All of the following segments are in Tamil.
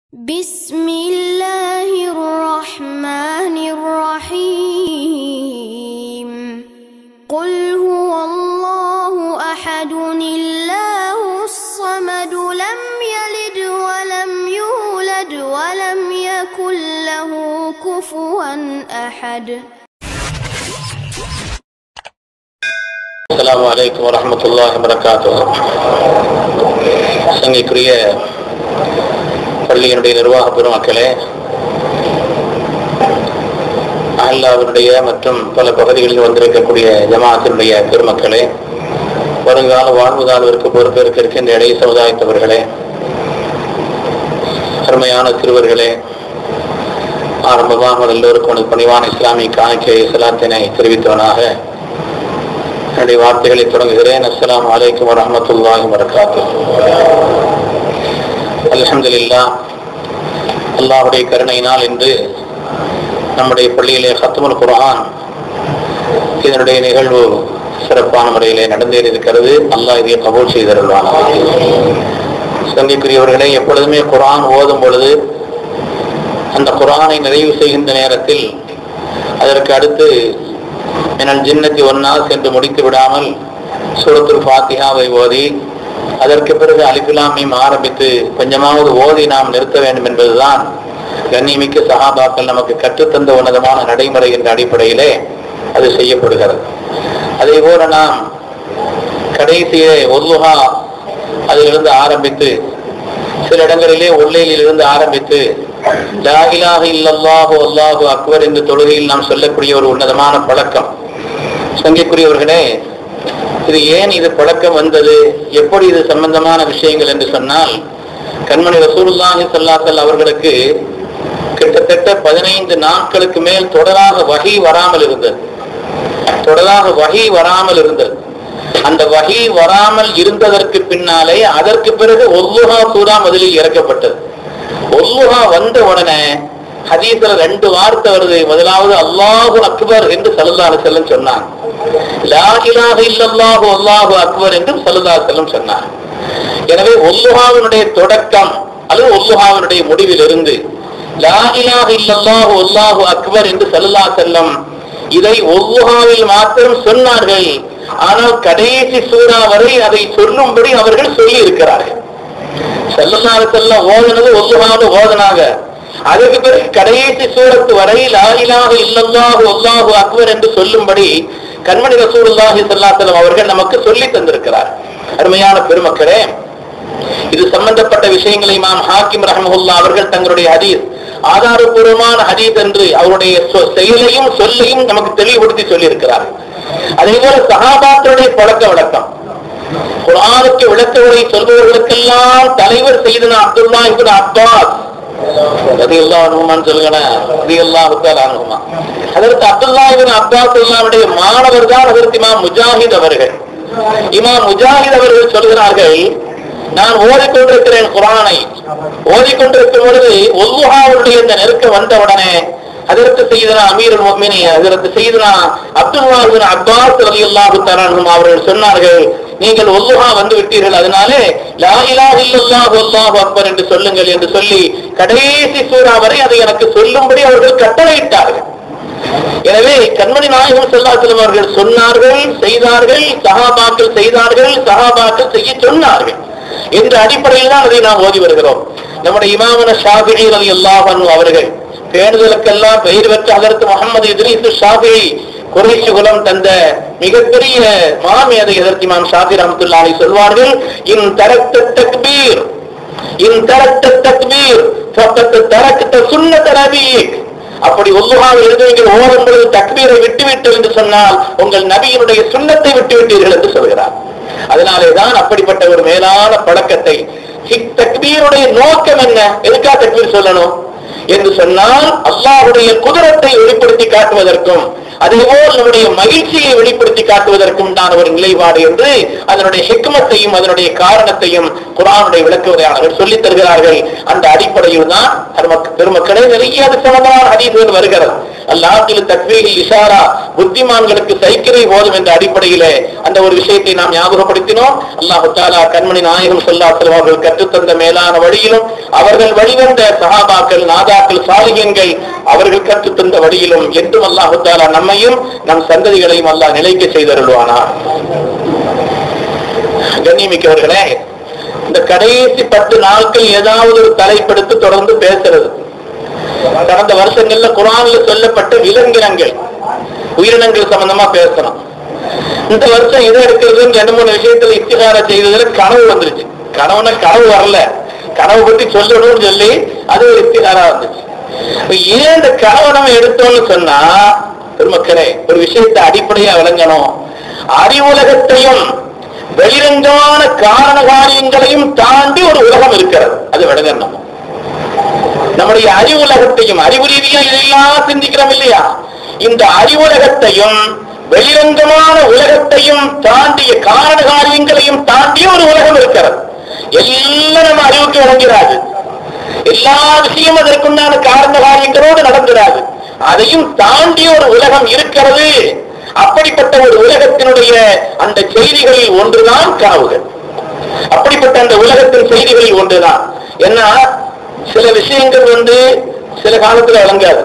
بسم الله الرحمن الرحيم قل هو الله احد الله الصمد لم يلد ولم يولد ولم يكن له كفوا احد அஸ்ஸலாமு அலைக்கும் வரஹ்மத்துல்லாஹி வபரகாத்துஹு சங்கைக்குரிய பள்ளியினுடைய நிர்வாக பெருமக்களே அல்லாவினுடைய மற்றும் பல பகுதிகளில் வந்திருக்கக்கூடிய ஜமாத்தினுடைய பெருமக்களே வருங்கால வாழ்வுதாழ்விற்கு பொறுப்பேற்க இருக்கின்ற இடைய சமுதாயத்தவர்களே அருமையான சிறுவர்களே ஆரம்பமாக எல்லோருக்கும் எனது பணிவான இஸ்லாமிய காணிக்கை சலாத்தினை தெரிவித்தவனாக என்னுடைய வார்த்தைகளை தொடங்குகிறேன் அஸ்ஸலாமு அலைக்கும் வரஹ்மத்துல்லாஹி வரகாத்து அல்ஹம்துலில்லா அல்லாஹுடைய கருணையினால் இன்று நம்முடைய பள்ளியிலே ஹத்தமுல் குர்ஆன் இதனுடைய நிகழ்வு சிறப்பான முறையிலே நடந்தேறியிருக்கிறது அல்லாஹ் இதை கபூல் செய்தருள்வான் சந்திக்குரியவர்களே எப்பொழுதுமே குர்ஆன் ஓதும் பொழுது அந்த குர்ஆனை நிறைவு செய்கின்ற நேரத்தில் அதற்கு அடுத்து மினல் ஜின்னத்தி ஒன்னாஸ் என்று முடித்து விடாமல் சூரத்துல் ஃபாத்திஹாவை ஓதி அதற்கு பிறகு அலிஃபிலாமையும் ஆரம்பித்து கொஞ்சமாவது ஓதி நாம் நிறுத்த வேண்டும் என்பதுதான் கண்ணிமிக்க சஹாபாக்கள் நமக்கு கற்றுத்தந்த உன்னதமான நடைமுறை என்ற அடிப்படையிலே அது செய்யப்படுகிறது அதே போல நாம் கடைசியே ஒல்லுஹா அதிலிருந்து ஆரம்பித்து சில இடங்களிலே உள்ளையில் இருந்து ஆரம்பித்து லா இலாஹ இல்லல்லாஹு அல்லாஹு அக்பர் என்ற தொழுகையில் நாம் சொல்லக்கூடிய ஒரு உன்னதமான பழக்கம் சங்கிக்குரியவர்களே இது ஏன் இது பழக்கம் வந்தது எப்படி இது சம்பந்தமான விஷயங்கள் என்று சொன்னால் கண்மணி ரசூலுல்லாஹி ஸல்லல்லாஹு அவர்களுக்கு கிட்டத்தட்ட பதினைந்து நாட்களுக்கு மேல் தொடராக வகை வராமல் இருந்தது தொடராக வகை வராமல் இருந்தது அந்த வகை வராமல் இருந்ததற்கு பின்னாலே அதற்கு பிறகு ஒல்லுஹா சூரா முதலில் இறக்கப்பட்டது ஒல்லுஹா வந்த உடனே ஹதீஸ்ல ரெண்டு வார்த்தை வருது முதலாவது அல்லாஹு அக்பர் என்று சல்லல்லாஹு செல்லம் சொன்னான் லா இலாஹ இல்லல்லாஹு அல்லாஹு அக்பர் என்று சல்லல்லாஹு செல்லம் சொன்னார் எனவே ஒல்லுஹாவினுடைய தொடக்கம் அல்லது ஒல்லுஹாவினுடைய முடிவில் இருந்து லா இலாஹ இல்லல்லாஹு அல்லாஹு அக்பர் என்று சல்லல்லாஹு செல்லம் இதை ஒல்லுஹாவில் மாத்திரம் சொன்னார்கள் ஆனால் கடைசி சூறா வரை அதை சொல்லும்படி அவர்கள் சொல்லி இருக்கிறார்கள் செல்லல்லாஹு செல்லம் ஓதுனது ஒல்லுஹாவது ஓதனாக அதுக்கு பிறகு கடைசி சூரத்து வரை லாயிலாக இல்லல்லாஹு அல்லாஹு அக்பர் என்று சொல்லும்படி கண்மணி ரசூலுல்லாஹி ஸல்லல்லாஹு அவர்கள் நமக்கு சொல்லி தந்திருக்கிறார் அருமையான பெருமக்களே இது சம்பந்தப்பட்ட விஷயங்களை இமாம் ஹாக்கிம் ரஹமுல்லா அவர்கள் தங்களுடைய ஹதீஸ் ஆதாரபூர்வமான ஹதீஸ் என்று அவருடைய சொ- செயலையும் சொல்லையும் நமக்கு தெளிவுபடுத்தி சொல்லியிருக்கிறார் அதே போல சஹாபாக்களுடைய பழக்க வழக்கம் குர்ஆனுக்கு விளக்க உரை சொல்பவர்களுக்கெல்லாம் தலைவர் செய்தன அப்துல்லா இப்னு அப்பாஸ் ரலியல்லாஹு அன்ஹுமான்னு சொல்லுங்களேன் ரலியல்லாஹு தஆலா அன்ஹுமா அதற்கு அப்துல்லா இப்னு அப்பாஸ் அல்லாஹ்வுடைய மாணவர் தான் அதற்கு இமாம் முஜாஹித் அவர்கள் இமாம் முஜாஹித் அவர்கள் சொல்கிறார்கள் நான் ஓதிக்கொண்டிருக்கிறேன் குரானை ஓதிக்கொண்டிருக்கும் பொழுது ஒல்லுஹாவுடைய இந்த நெருக்கம் வந்தவுடனே அதற்கு செய்தனா அமீர் மோமினி அதற்கு செய்தனா அப்துல்லா இப்னு அப்பாஸ் ரலியல்லாஹு தஆலா அன்ஹுமா அவர்கள் சொன்னார்கள் நீங்கள் ஒல்லுஹா வந்து விட்டீர்கள் அதனாலே லா இலாஹ இல்லல்லாஹு அல்லாஹு அக்பர் என்று சொல்லுங்கள் என்று சொல்லி கடைசி சூறா வரை அதை எனக்கு சொல்லும்படி அவர்கள் கட்டளையிட்டார்கள் எனவே கண்மணி நாயகம் செல்லாசலம் அவர்கள் சொன்னார்கள் செய்தார்கள் சஹாபாக்கள் செய்தார்கள் சஹாபாக்கள் செய்ய சொன்னார்கள் என்ற அடிப்படையில் தான் அதை நாம் ஓதி வருகிறோம் நம்முடைய இமாமன ஷாபிகி ரலி அல்லாஹ் அவர்கள் பேணுதலுக்கெல்லாம் பெயர் பெற்ற அதற்கு முகமது இத்ரீஸ் ஷாபிகி குறைஷி குலம் தந்த மிகப்பெரிய மாமேதை எதற்கு இமாம் ஷாபி ரஹமத்துல்லாஹி சொல்வார்கள் இன் தரத்த தக்பீர் இன் தரத்த தக்பீர் ஃபக்கத் தரக்த சுன்னத நபியிக் அப்படி ஒல்லுகாவில் இருந்து நீங்கள் ஓடும் பொழுது தக்பீரை விட்டுவிட்டு என்று சொன்னால் உங்கள் நபியினுடைய சுண்ணத்தை விட்டுவிட்டீர்கள் என்று சொல்கிறார் அதனாலே தான் அப்படிப்பட்ட ஒரு மேலான பழக்கத்தை ஹிக் தக்பீருடைய நோக்கம் என்ன எதுக்கா தக்பீர் சொல்லணும் என்று சொன்னால் அல்லாஹ்வுடைய குதிரத்தை வெளிப்படுத்தி காட்டுவதற்கும் அதேபோல் நம்முடைய மகிழ்ச்சியை வெளிப்படுத்தி காட்டுவதற்கும் தான் ஒரு நிலைப்பாடு என்று அதனுடைய ஹிக்மத்தையும் அதனுடைய காரணத்தையும் குரானுடைய விளக்க உரையாளர்கள் சொல்லித் தருகிறார்கள் அந்த அடிப்படையில் தான் பெருமக்க- பெருமக்களே நிறைய அது சம்பந்தமான ஹதீஸ்கள் வருகிறது அல்லாஹில் தக்வீரில் இஷாரா புத்திமான்களுக்கு சைக்கிரை போதும் என்ற அடிப்படையிலே அந்த ஒரு விஷயத்தை நாம் ஞாபகப்படுத்தினோம் அல்லாஹு தாலா கண்மணி நாயகம் சொல்லாசலம் அவர்கள் கற்றுத்தந்த மேலான வழியிலும் அவர்கள் வழிவந்த சஹாபாக்கள் நாதாக்கள் சாலிகன்கள் அவர்கள் கற்றுத்தந்த வழியிலும் என்றும் அல்லாஹு தாலா நம்மையும் நம் சந்ததிகளையும் அல்லாஹ் நிலைக்க செய்தருள்வானா கண்ணியமிக்கவர்களே இந்த கடைசி பத்து நாட்கள் ஏதாவது ஒரு தலைப்படுத்தி தொடர்ந்து பேசுறது கடந்த வருஷங்கள்ல குரான்ல சொல்லப்பட்ட விலங்கினங்கள் உயிரினங்கள் சம்பந்தமா பேசணும் இந்த வருஷம் எது எடுக்கிறதுன்னு ரெண்டு மூணு விஷயத்துல இத்திகார செய்ததுல கனவு வந்துருச்சு கனவுனா கனவு வரல கனவு பத்தி சொல்லணும்னு சொல்லி அது ஒரு இத்திகாரா வந்துச்சு இப்ப ஏன் இந்த கனவை நம்ம எடுத்தோம்னு சொன்னா பெருமக்களே ஒரு விஷயத்தை அடிப்படையா விளங்கணும் அறிவுலகத்தையும் வெளிரங்கமான காரண காரியங்களையும் தாண்டி ஒரு உலகம் இருக்கிறது அது விளங்கணும் நம்முடைய அறிவுலகத்தையும் அறிவு ரீதியா இதெல்லாம் சிந்திக்கிறோம் இல்லையா இந்த அறிவுலகத்தையும் வெளிரங்கமான உலகத்தையும் தாண்டிய காரண காரியங்களையும் தாண்டிய ஒரு உலகம் இருக்கிறது எல்லாம் நம்ம அறிவுக்கு விளங்கிறாது எல்லா விஷயமும் அதற்குண்டான காரண காரியங்களோடு நடந்துடாது அதையும் தாண்டிய ஒரு உலகம் இருக்கிறது அப்படிப்பட்ட ஒரு உலகத்தினுடைய அந்த செய்திகளில் ஒன்றுதான் கனவுகள் அப்படிப்பட்ட அந்த உலகத்தின் செய்திகளில் ஒன்றுதான் என்ன சில விஷயங்கள் வந்து சில காலத்துல விளங்காது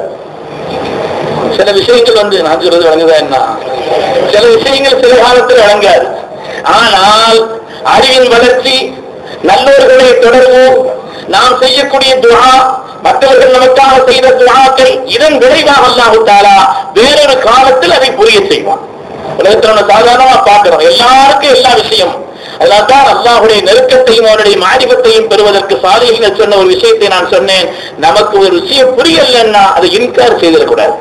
சில விஷயங்கள் வந்து நான் சொல்றது விளங்குதா என்ன சில விஷயங்கள் சில காலத்தில் விளங்காது ஆனால் அறிவின் வளர்ச்சி நல்லவர்களுடைய தொடர்பு நாம் செய்யக்கூடிய துவா மற்றவர்கள் நமக்காக செய்த துவாக்கள் இதன் விளைவாக அல்லாஹு தாலா வேறொரு காலத்தில் அதை புரிய செய்வான் உலகத்தில் நம்ம சாதாரணமா பார்க்கிறோம் எல்லாருக்கும் எல்லா விஷயம் அதனால்தான் அல்லாஹுடைய நெருக்கத்தையும் அவருடைய மாரிபத்தையும் பெறுவதற்கு சாலிகள் சொன்ன ஒரு விஷயத்தை நான் சொன்னேன் நமக்கு ஒரு விஷயம் புரியலன்னா அதை இன்கார் செய்திடக்கூடாது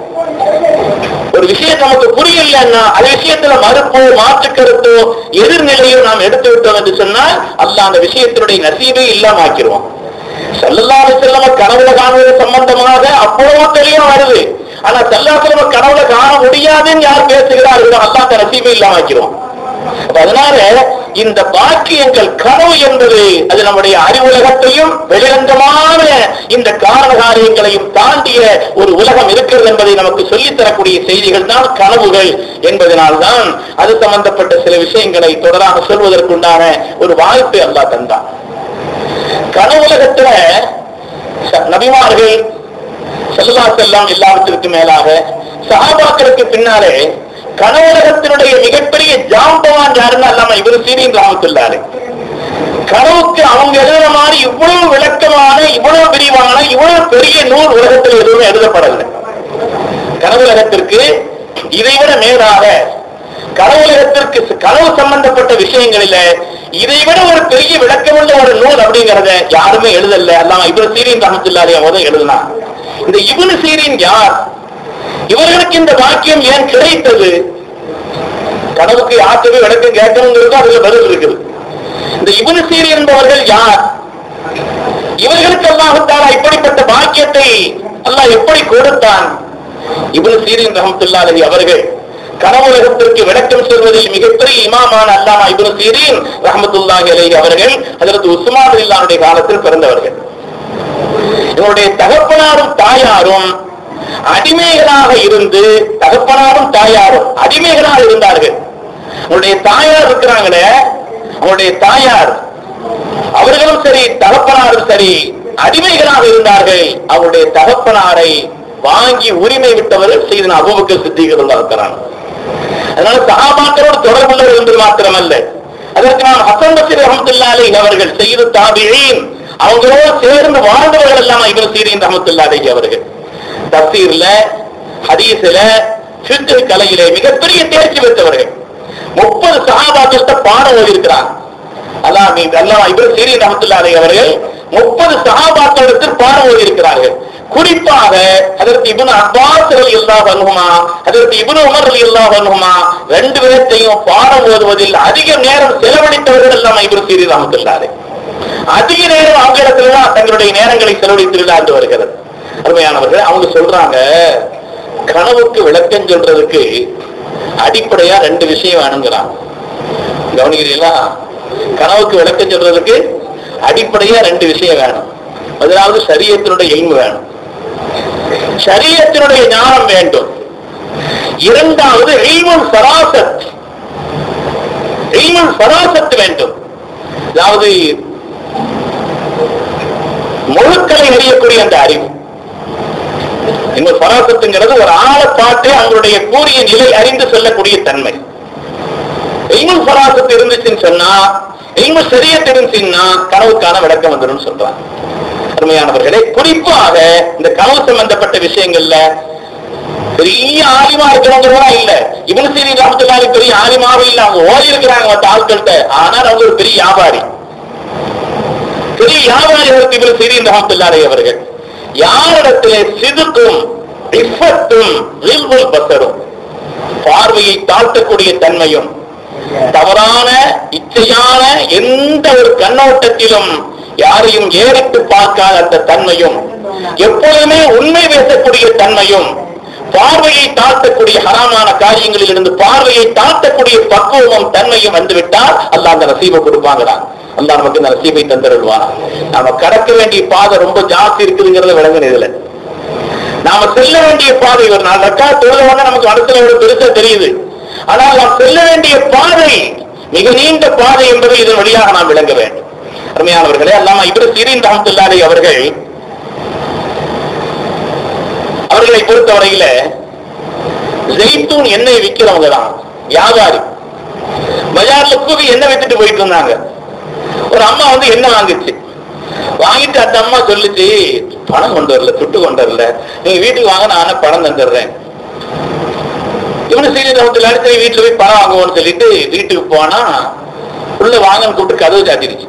ஒரு விஷயம் நமக்கு புரியலன்னா அது விஷயத்துல மறுப்போ மாற்று கருத்தோ எதிர்நிலையோ நாம் எடுத்து விட்டோம் என்று சொன்னால் அல்லாஹ் அந்த விஷயத்தினுடைய நசீபை இல்லாம ஆக்கிடுவோம் சல்லல்லாஹு செல்லம கனவுல காணுவது சம்பந்தமாக அவ்வளவோ தெளிவா வருது ஆனா சல்லாசலம கனவுல காண முடியாதுன்னு யார் பேசுகிறார்களோ அல்லாஹ் அந்த நசீபை இல்லாம ஆக்கிடுவோம் அப்ப அதனால இந்த பாக்கியங்கள் கனவு என்பது அது நம்முடைய அறிவுலகத்தையும் வெளிரங்கமான இந்த காரண காரியங்களையும் தாண்டிய ஒரு உலகம் இருக்கிறது என்பதை நமக்கு சொல்லித் தரக்கூடிய செய்திகள் தான் கனவுகள் என்பதனால்தான் அது சம்பந்தப்பட்ட சில விஷயங்களை தொடராக சொல்வதற்குண்டான ஒரு வாய்ப்பை அல்லாஹ் தந்தான் கனவுலகத்துல ச- நபிமார்கள் செல்லா செல்லாம் எல்லாவற்றிற்கும் மேலாக சஹாபாக்களுக்கு பின்னாலே கனவுலகத்தினுடைய மிகப்பெரிய ஜாம்பவான் யாருன்னு அல்லாம இவரு சீரின் ராமத்துள்ளாரு கனவுக்கு அவங்க எழுதுற மாதிரி இவ்வளவு விளக்கமான இவ்வளவு விரிவான இவ்வளவு பெரிய நூல் உலகத்தில் எதுவுமே எழுதப்படவில்லை கனவுலகத்திற்கு இதைவிட மேலாக கனவுலகத்திற்கு கனவு சம்பந்தப்பட்ட விஷயங்களில இதைவிட ஒரு பெரிய விளக்கமுள்ள ஒரு நூல் அப்படிங்கறத யாருமே எழுதல அல்லாம இவரு சீரின் ரஹமத்துல்லாரி அவதான் எழுதுனா இந்த இவனு சீரின் யார் இவர்களுக்கு இந்த வாக்கியம் ஏன் கிடைத்தது கனவுக்கு யார்கிட்ட போய் விளக்கம் கேட்கணுங்கிறது அதுல பதில் இருக்குது இந்த இவனு சீரி என்பவர்கள் யார் இவர்களுக்கு அல்லாஹுத்தாலா இப்படிப்பட்ட பாக்கியத்தை அல்லாஹ் எப்படி கொடுத்தான் இப்னு சீரின் ரஹமத்துல்லாஹி அவர்கள் கனவுலகத்திற்கு விளக்கம் சொல்வதில் மிகப்பெரிய இமாமான அல்லாமா இப்னு சீரின் ரஹமத்துல்லாஹி அலைஹி அவர்கள் அதற்கு உஸ்மான் இல்லாவுடைய காலத்தில் பிறந்தவர்கள் இவருடைய தகப்பனாரும் தாயாரும் அடிமைகளாக இருந்து தகப்பனாரும் தாயாரும் அடிமைகளாக இருந்தார்கள் அவருடைய தாயார் இருக்கிறாங்களே அவருடைய தாயார் அவர்களும் சரி தகப்பனாரும் சரி அடிமைகளாக இருந்தார்கள் அவருடைய தகப்பனாரை வாங்கி உரிமை விட்டவர்கள் செய்தன அபுபக்கர் சித்திகள் இருக்கிறாங்க அதனால சகாபாக்களோடு தொடர்புள்ளவர் என்று மாத்திரமல்ல அதற்கு நாம் ஹசன் பசீர் ரஹமத்துல்லாலை அவர்கள் செய்து தாபியின் அவங்களோடு சேர்ந்து வாழ்ந்தவர்கள் எல்லாம் இவர் சீரின் ரஹமத்துல்லாலை அவர்கள் தப்சீர்ல ஹதீஸ்ல சித்து கலையிலே மிகப்பெரிய தேர்ச்சி பெற்றவர்கள் முப்பது சகாபாக்கிட்ட பாடம் ஓதியிருக்கிறாங்க அல்லாஹ் நீ அல்லாஹ் இவர் சீரின் ரஹமத்துல்லாலை அவர்கள் முப்பது சகாபாக்களிடத்தில் பாடம் ஓதியிருக்கிறார்கள் குறிப்பாக அதற்கு இபுன் அப்பாஸ் அலி அல்லா வன்ஹுமா அதற்கு இபுன் உமர் அலி அல்லா வன்ஹுமா ரெண்டு பேர்த்தையும் பாடம் ஓதுவதில் அதிக நேரம் செலவழித்தவர்கள் எல்லாம் இபுன் சீரி ரஹமத்துல்லாலே அதிக நேரம் அவங்க இடத்துல தான் தங்களுடைய நேரங்களை செலவழித்து விளையாண்டு வருகிறது அருமையானவர்கள் அவங்க சொல்றாங்க கனவுக்கு விளக்கம் சொல்றதுக்கு அடிப்படையா ரெண்டு விஷயம் வேணுங்கிறாங்க கவனிக்கிறீங்களா கனவுக்கு விளக்கம் சொல்றதுக்கு அடிப்படையா ரெண்டு விஷயம் வேணும் முதலாவது சரியத்தினுடைய எய்மு வேணும் சரீரத்தினுடைய ஞானம் வேண்டும் இரண்டாவது இல்முல் சராசத் இல்முல் சராசத் வேண்டும் அதாவது முழுக்களை அறியக்கூடிய அந்த அறிவு இந்த பராசத்துங்கிறது ஒரு ஆளை பார்த்து அவங்களுடைய கூறிய நிலை அறிந்து சொல்லக்கூடிய தன்மை இல்முல் பராசத்து இருந்துச்சுன்னு சொன்னா இல்மு சரியத் இருந்துச்சுன்னா கனவுக்கான விளக்கம் வந்துடும் சொல்றாங்க அருமையானவர்களே குறிப்பாக இந்த கனவு சம்பந்தப்பட்ட விஷயங்கள்ல பெரிய ஆலிமா இருக்கிறவங்களா இல்ல இவனு சரி ராமத்துலாலி பெரிய ஆலிமாவே இல்ல அவங்க ஓடி இருக்கிறாங்க மற்ற ஆட்கள்கிட்ட ஆனால் அவங்க ஒரு பெரிய வியாபாரி பெரிய வியாபாரிகளுக்கு இவர் சரி ராமத்துல்லாரை அவர்கள் யாரிடத்திலே சிதுக்கும் இஃபத்தும் வில்புல் பசரும் பார்வையை தாழ்த்தக்கூடிய தன்மையும் தவறான இச்சையான எந்த ஒரு கண்ணோட்டத்திலும் யாரையும் ஏறிட்டு பார்க்காத அந்த தன்மையும் எப்பொழுதுமே உண்மை பேசக்கூடிய தன்மையும் பார்வையை தாழ்த்தக்கூடிய ஹராமான காரியங்களில் இருந்து பார்வையை தாழ்த்தக்கூடிய பக்குவமும் தன்மையும் வந்துவிட்டால் அல்லாஹ் அந்த நசீபை கொடுப்பாங்களாம் அல்லாஹ் நமக்கு இந்த நசீபை தந்துடுவானா நாம கடக்க வேண்டிய பாதை ரொம்ப ஜாஸ்தி இருக்குதுங்கிறத விளங்குன இதுல நாம செல்ல வேண்டிய பாதை ஒரு நாள் ரக்கா தொழுதவன நமக்கு மனசுல ஒரு பெருசா தெரியுது ஆனால் நாம் செல்ல வேண்டிய பாதை மிக நீண்ட பாதை என்பதை இதன் வழியாக நாம் விளங்க வேண்டும் அருமையானவர்களே அல்லாம இவர் சிறீன் ரஹமத்துல்லாரி அவர்கள் அவர்களை பொறுத்தவரையில ஜெய்தூன் எண்ணெய் விற்கிறவங்க தான் வியாபாரி பஜார்ல கூவி எண்ணெய் வித்துட்டு போயிட்டு இருந்தாங்க ஒரு அம்மா வந்து எண்ணெய் வாங்குச்சு வாங்கிட்டு அந்த அம்மா சொல்லுச்சு பணம் கொண்டு வரல துட்டு கொண்டு வரல நீங்க வீட்டுக்கு வாங்க நான் பணம் தந்துடுறேன் இவனு சரி நமக்கு அடுத்த வீட்டுல போய் பணம் வாங்குவோம்னு சொல்லிட்டு வீட்டுக்கு போனா உள்ள வாங்கன்னு கூப்பிட்டு கதவு சாத்திருச்சு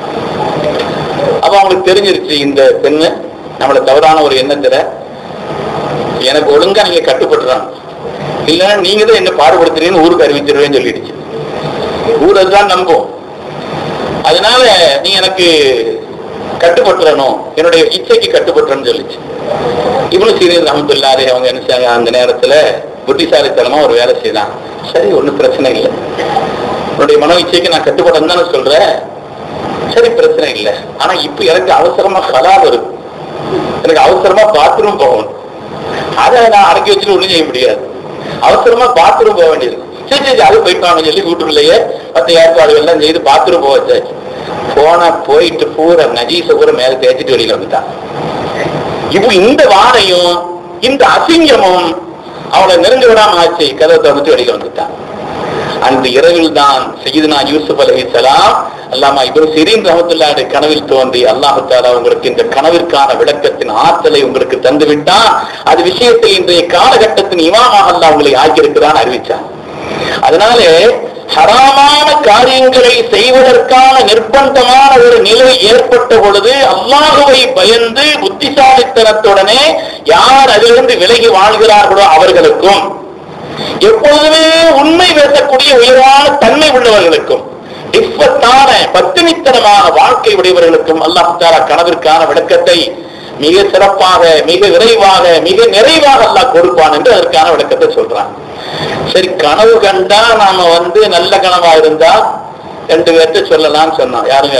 அப்ப அவங்களுக்கு தெரிஞ்சிருச்சு இந்த பெண்ணு நம்மள தவறான ஒரு எண்ணத்துல எனக்கு ஒழுங்கா நீங்க கட்டுப்பட்டுறாங்க இல்லைன்னா நீங்க தான் என்ன பாடுபடுத்துறீங்கன்னு ஊருக்கு அறிவிச்சிருவேன்னு சொல்லிடுச்சு ஊர் அதுதான் நம்பும் அதனால நீ எனக்கு கட்டுப்பட்டுறணும் என்னுடைய இச்சைக்கு கட்டுப்பட்டுறன்னு சொல்லிச்சு இவனு சீரியல் ரஹமத்துல்லாரு அவங்க என்ன செய்யாங்க அந்த நேரத்துல புத்திசாலித்தனமா ஒரு வேலை செய்யலாம் சரி ஒண்ணும் பிரச்சனை இல்லை உன்னுடைய மனோ இச்சைக்கு நான் கட்டுப்பட்டேன்னு தானே சொல்றேன் சரி பிரச்சனை இல்லை ஆனா இப்ப எனக்கு அவசரமா கலா வருது எனக்கு அவசரமா பாத்ரூம் போகணும் அதை நான் அடக்கி வச்சுட்டு ஒண்ணும் செய்ய முடியாது அவசரமா பாத்ரூம் போக வேண்டியது சரி சரி அது போயிட்டான்னு சொல்லி வீட்டுக்குள்ளேயே மற்ற ஏற்பாடுகள் எல்லாம் செய்து பாத்ரூம் போக வச்சாச்சு போனா போயிட்டு பூரா நஜீச பூரா மேல தேய்ச்சிட்டு வெளியில வந்துட்டான் இப்போ இந்த வாடையும் இந்த அசிங்கமும் அவனை நெருங்க விடாம ஆச்சு கதவை திறந்துட்டு வெளியில வந்துட்டான் அந்த இரவில் தான் செய்தனா யூசுப் அலைஹிஸ்ஸலாம் அல்லாமா இப்ரு சிரீன் ரஹமத்துல்லாஹி கனவில் தோன்றி அல்லாஹ் தஆலா உங்களுக்கு இந்த கனவிற்கான விளக்கத்தின் ஆற்றலை உங்களுக்கு தந்து விட்டான் அது விஷயத்தில் இன்றைய காலகட்டத்தின் இமாமாக அல்லாஹ் உங்களை ஆக்கியிருக்கிறான் அறிவிச்சான் அதனால ஹராமான காரியங்களை செய்வதற்கான நிர்பந்தமான ஒரு நிலை ஏற்பட்ட பொழுது அல்லாஹுவை பயந்து புத்திசாலித்தனத்துடனே யார் அதிலிருந்து விலகி வாழ்கிறார்களோ அவர்களுக்கும் எப்பொழுதுமே உண்மை பேசக்கூடிய உயர்வான தன்மை உள்ளவர்களுக்கும் இஃபத்தான பத்தினித்தனமான வாழ்க்கை உடையவர்களுக்கும் அல்லாஹ் தாலா கனவிற்கான விளக்கத்தை மிக சிறப்பாக மிக விரைவாக மிக நிறைவாக அல்லாஹ் கொடுப்பான் என்று அதற்கான விளக்கத்தை சொல்றான் சரி கனவு கண்டா நாம வந்து நல்ல கனவா இருந்தா ரெண்டு பேர்த்த சொல்லலாம்னு சொன்னோம் யாருங்க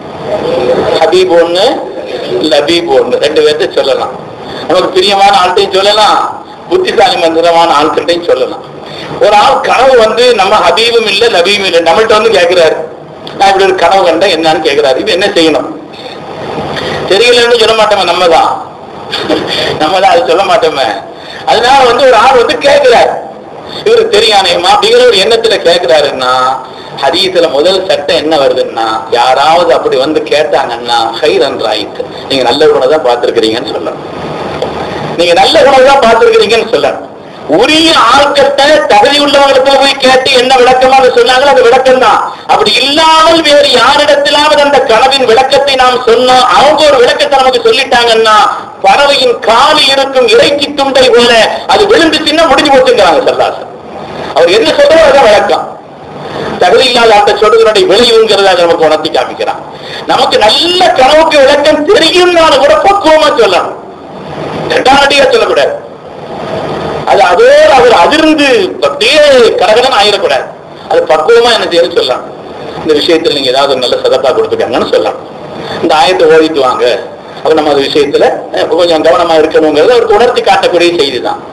ஹபீப் ஒண்ணு லபீப் ஒண்ணு ரெண்டு பேர்த்த சொல்லலாம் நமக்கு பிரியமான ஆள்கிட்டையும் சொல்லலாம் புத்திசாலி மந்திரமான ஆட்கள்கிட்டையும் சொல்லலாம் ஒரு ஆள் கனவு வந்து நம்ம ஹபீபும் இல்ல லபீபும் இல்லை நம்மள்ட்ட வந்து கேட்கிறாரு நான் இப்படி ஒரு கனவு கண்டேன் என்னன்னு கேட்கிறாரு இது என்ன செய்யணும் தெரியலன்னு சொல்ல மாட்டோமே நம்ம தான் நம்ம தான் அது சொல்ல மாட்டோமே அதனால வந்து ஒரு ஆள் வந்து கேட்கிறார் இவரு தெரியானேமா அப்படிங்கிற ஒரு எண்ணத்துல கேட்கிறாருன்னா ஹதீஸ்ல முதல் சட்டம் என்ன வருதுன்னா யாராவது அப்படி வந்து கேட்டாங்கன்னா ஹைரன் ராயித் நீங்க நல்ல குணம் தான் பார்த்திருக்கிறீங்கன்னு சொல்லணும் நீங்க நல்ல குணம் தான் பார்த்திருக்கிறீங்கன்னு சொல்லணும் உரிய ஆட்கிட்ட தகுதி உள்ளவங்களுக்கு போய் கேட்டு என்ன விளக்கமா அதை சொன்னாங்களோ அது விளக்கம் தான் அப்படி இல்லாமல் வேறு யாரிடத்திலாவது அந்த கனவின் விளக்கத்தை நாம் சொன்னோம் அவங்க ஒரு விளக்கத்தை நமக்கு சொல்லிட்டாங்கன்னா பறவையின் காலி இருக்கும் இறைச்சி துண்டை போல அது விழுந்துச்சுன்னா முடிஞ்சு போச்சுங்கிறாங்க சல்லாசன் அவர் என்ன சொல்றோ அதான் விளக்கம் தகுதி இல்லாத ஆட்ட சொல்றதனுடைய விளைவுங்கிறத அதை நமக்கு உணர்த்தி காமிக்கிறான் நமக்கு நல்ல கனவுக்கு விளக்கம் தெரியும்னாலும் கூட பக்குவமா சொல்லணும் ரெண்டாண்டியா சொல்லக்கூடாது அது அதோடு அவர் அதிர்ந்து அப்படியே கடகடன் ஆயிடக்கூடாது அது பக்குவமா என்ன செய்யணும் சொல்லலாம் இந்த விஷயத்துல நீங்க ஏதாவது ஒரு நல்ல சதப்பா கொடுத்துருக்காங்கன்னு சொல்லலாம் இந்த ஆயத்தை ஓதிட்டு வாங்க அப்ப நம்ம அது விஷயத்துல அஹ், கொஞ்சம் கவனமா இருக்கணுங்கிறது ஒரு உணர்த்தி காட்டக்கூடிய செய்தி தான்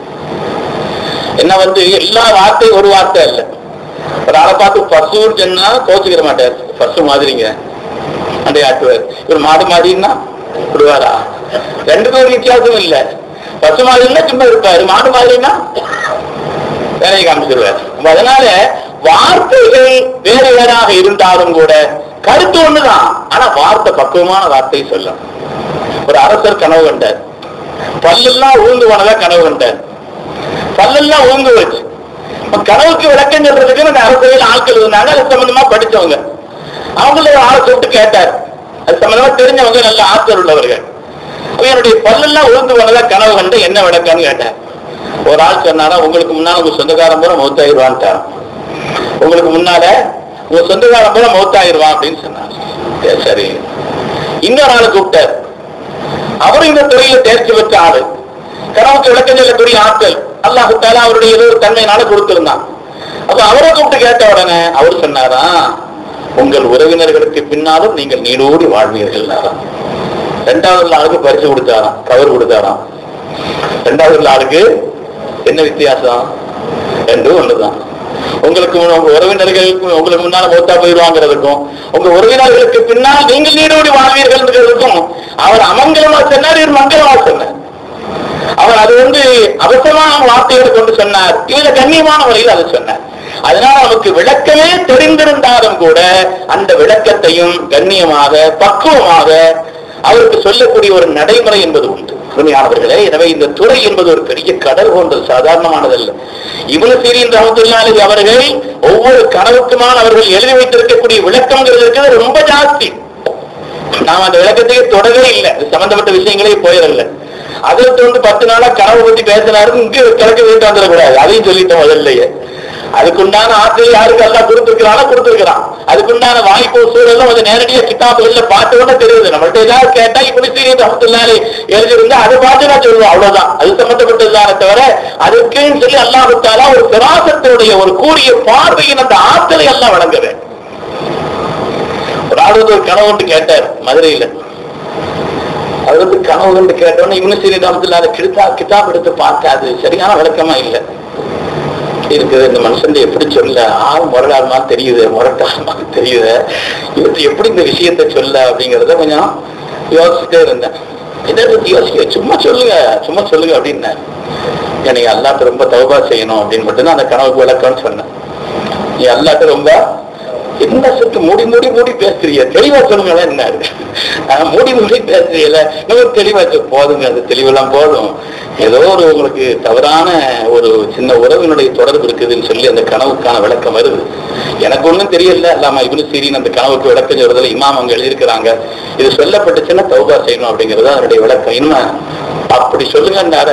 என்ன வந்து எல்லா வார்த்தை ஒரு வார்த்தை இல்ல ஒரு ஆளை பார்த்து பசுன்னு சொன்னா கோச்சுக்கிற மாட்டார் பசு மாதிரிங்க அண்டை ஆட்டுவார் இவர் மாடு மாதிரின்னா விடுவாரா ரெண்டு பேரும் வித்தியாசம் இல்ல பசு மாதிரின்னா சும்மா இருப்பாரு மாடு மாதிரின்னா வேலையை காமிச்சிருவார் அப்ப அதனால வார்த்தைகள் வேறு வேறாக இருந்தாலும் கூட கருத்து ஒண்ணுதான் ஆனா வார்த்தை பக்குவமான வார்த்தை சொல்லணும் ஒரு அரசர் கனவு கண்டார் பல்லெல்லாம் உழுந்து போனதா கனவு கண்டார் பல்லெல்லாம் உழுந்து வச்சு அப்ப கனவுக்கு விளக்கம் சொல்றதுக்கு அந்த அரசியல் ஆட்கள் இருந்தாங்க அது சம்பந்தமா படிச்சவங்க அவங்கள ஒரு ஆளை கூப்பிட்டு கேட்டார் அது சம்பந்தமா தெரிஞ்சவங்க நல்ல ஆற்றல் உள்ளவர்கள் அப்ப என்னுடைய பல்லெல்லாம் உழுந்து போனதா கனவு கண்டு என்ன விளக்கம்னு கேட்டார் ஒரு ஆள் சொன்னாரா உங்களுக்கு முன்னால உங்க சொந்தக்காரன் பூரா மௌத்தாயிருவான்ட்டார் உங்களுக்கு முன்னால உங்க சொந்தக்காரன் பூரா மௌத்தாயிருவான் அப்படின்னு சொன்னார் சரி, சரி இன்னொரு ஆளை கூப்பிட்டார் அவரும் இந்த துறையில தேர்ச்சி பெற்ற ஆளு கனவுக்கு விளக்கம் சொல்லக்கூடிய ஆட்கள் அல்லாஹு தாலா அவருடைய ஏதோ ஒரு தன்மையினால கொடுத்திருந்தான் அப்ப அவரை கூப்பிட்டு கேட்ட உடனே அவர் சொன்னாரா உங்கள் உறவினர்களுக்கு பின்னாலும் நீங்கள் நீடோடி வாழ்வீர்கள் ரெண்டாவது ஆளுக்கு பரிசு கொடுத்தாராம் கவர் கொடுத்தாராம் ரெண்டாவது ஆளுக்கு என்ன வித்தியாசம் ரெண்டும் ஒண்ணுதான் உங்களுக்கு முன்ன- உங்க உறவினர்களுக்கு உங்களுக்கு முன்னால மூத்தா போயிடுவாங்கிறதுக்கும் உங்க உறவினர்களுக்கு பின்னால் நீங்கள் நீடோடி வாழ்வீர்கள்ங்கிறதுக்கும் அவர் அமங்கலமா சொன்னார் இவர் மங்களமா சொன்னார் அவர் அது வந்து அவசரமான வார்த்தையோடு கொண்டு சொன்னார் இதுல கண்ணியமான முறையில் அதை சொன்னார் அதனால நமக்கு விளக்கமே தெரிந்திருந்தாலும் கூட அந்த விளக்கத்தையும் கண்ணியமாக பக்குவமாக அவருக்கு சொல்லக்கூடிய ஒரு நடைமுறை என்பது உண்டு அருமையானவர்களே எனவே இந்த துறை என்பது ஒரு பெரிய கடல் போன்றது சாதாரணமானதல்ல இவனு சீரின் ரஹமத்துல்லாஹி அவர்கள் ஒவ்வொரு கனவுக்குமான அவர்கள் எழுதி வைத்திருக்கக்கூடிய விளக்கம்ங்கிறது இருக்கிறது ரொம்ப ஜாஸ்தி நாம் அந்த விளக்கத்தையே தொடவே இல்லை இது சம்பந்தப்பட்ட விஷயங்களே போயிடல அதற்கு வந்து பத்து நாளா கனவு பத்தி பேசினாரு இங்க கிழக்கு வீட்டு வந்துடக்கூடாது அதையும் சொல்லிட்டோம் முதல்லயே அதுக்குண்டான ஆற்றல் யாருக்கு எல்லாம் கொடுத்துருக்கிறானோ கொடுத்துருக்கிறான் அதுக்குண்டான வாய்ப்பு சூழலும் அது நேரடியா கிட்டாப்புகள்ல பார்த்த உடனே தெரியுது நம்மள்ட்ட ஏதாவது கேட்டா இப்படி சீரியஸ் அமத்துனாலே எழுதிருந்தா அதை பார்த்து நான் சொல்லுவோம் அவ்வளவுதான் அது சம்பந்தப்பட்டதுதானே தவிர அதுக்குன்னு சொல்லி அல்லாஹுத்தாலா ஒரு பிராசத்தினுடைய ஒரு கூடிய பார்வையின் அந்த ஆற்றலை எல்லாம் வழங்க வேண்டும் ஒரு ஆள் வந்து ஒரு கனவு ஒன்று கேட்டார் மதுரையில அது வந்து கனவு கண்டு கேட்டோன்னு இவனு சரி ராமத்துல அதை கிட்டா கிதாப் எடுத்து பார்த்தா அது சரியான விளக்கமா இல்லை இருக்குது இந்த மனுஷன் எப்படி சொல்ல ஆள் முரடாருமா தெரியுது முரட்டாருமா தெரியுது இவற்றை எப்படி இந்த விஷயத்தை சொல்ல அப்படிங்கறத கொஞ்சம் யோசிச்சுட்டே இருந்தேன் இதை பத்தி யோசிக்க சும்மா சொல்லுங்க சும்மா சொல்லுங்க அப்படின்னாரு எனக்கு அல்லாட்ட ரொம்ப தௌபா செய்யணும் அப்படின்னு மட்டும்தான் அந்த கனவுக்கு விளக்கம்னு சொன்னேன் நீ அல்லாட்ட ரொம்ப என்ன சுட்டு மூடி மூடி மூடி பேசுறீங்க தெளிவா சொல்லுங்களேன் என்னாரு ஆஹ் மூடி மூடி பேசுறீங்கல்ல இன்னும் தெளிவா சொல். போதுங்க அது தெளிவெல்லாம் போதும் ஏதோ ஒரு உங்களுக்கு தவறான ஒரு சின்ன உறவினுடைய தொடர்பு இருக்குதுன்னு சொல்லி அந்த கனவுக்கான விளக்கம் வருது எனக்கு ஒண்ணும் தெரியல அல்லாம இவனு சீரின் அந்த கனவுக்கு விளக்கம் சொல்றதுல இமாம் அவங்க எழுதியிருக்கிறாங்க இது சொல்லப்பட்டுச்சுன்னா தௌபா செய்யணும் அப்படிங்கிறது அதனுடைய விளக்கம் இன்னும் அப்படி சொல்லுங்கன்னார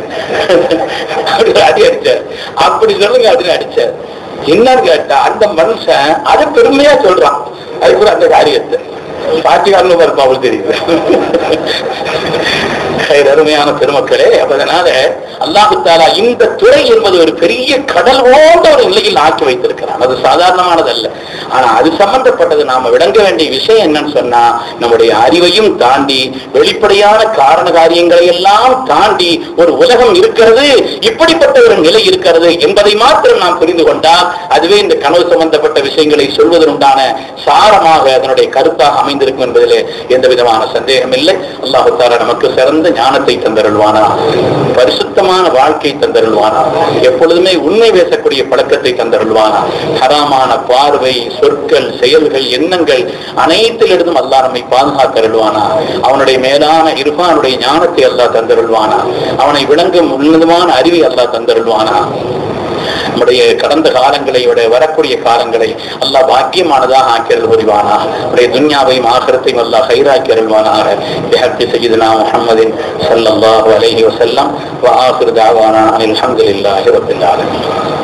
அப்படி அடி அடிச்சார் அப்படி சொல்லுங்க அப்படின்னு அடிச்சார் என்னன்னு கேட்டா அந்த மனுஷன் அதை பெருமையா சொல்றான் அது கூட அந்த காரியத்தை பாட்டிக்காரனும் இருப்பா அவளுக்கு தெரியுது கயிறு அருமையான பெருமக்களே அப்ப அதனால அல்லாஹு தாலா இந்த துறை என்பது ஒரு பெரிய கடல் போன்ற ஒரு நிலையில் ஆக்கி வைத்திருக்கிறான் அது சாதாரணமானதல்ல ஆனா அது சம்பந்தப்பட்டது நாம விளங்க வேண்டிய விஷயம் என்னன்னு சொன்னா நம்முடைய அறிவையும் தாண்டி வெளிப்படையான காரண காரியங்களை எல்லாம் தாண்டி ஒரு உலகம் இருக்கிறது இப்படிப்பட்ட ஒரு நிலை இருக்கிறது என்பதை மாத்திரம் நாம் புரிந்து கொண்டால் அதுவே இந்த கனவு சம்பந்தப்பட்ட விஷயங்களை சொல்வதற்குண்டான சாரமாக அதனுடைய கருத்தாக அமைந்திருக்கும் என்பதிலே எந்த விதமான சந்தேகம் இல்லை அல்லாஹு தாலா நமக்கு சிறந்த ஞானத்தை தந்தருள்வானா பரிசுத்தமான வாழ்க்கை தந்தருள்வானா எப்பொழுதுமே உண்மை பேசக்கூடிய பழக்கத்தை தந்தருள்வானா ஹராமான பார்வை சொற்கள் செயல்கள் எண்ணங்கள் அனைத்திலிருந்தும் அல்லாஹ் நம்மை பாதுகாத்தருள்வானா அவனுடைய மேலான இருப்பானுடைய ஞானத்தை அல்லாஹ் தந்தருள்வானா அவனை விளங்கும் உன்னதமான அறிவை அல்லாஹ் தந்தருள்வானா நம்முடைய கடந்த காலங்களை விட வரக்கூடிய காலங்களை அல்லாஹ் பாக்கியமானதாக ஆக்கியல் புரிவானா நம்முடைய துன்யாவையும் ஆகரத்தையும் அல்லாஹ் ஹைராக்கி அருள்வானாக பிஹக்கி சையதுனா முஹம்மதின் ஸல்லல்லாஹு அலைஹி வஸல்லம் வ ஆகிரு தாவானா அனில் ஹம்துலில்லாஹி ரப்பில் ஆலமீன்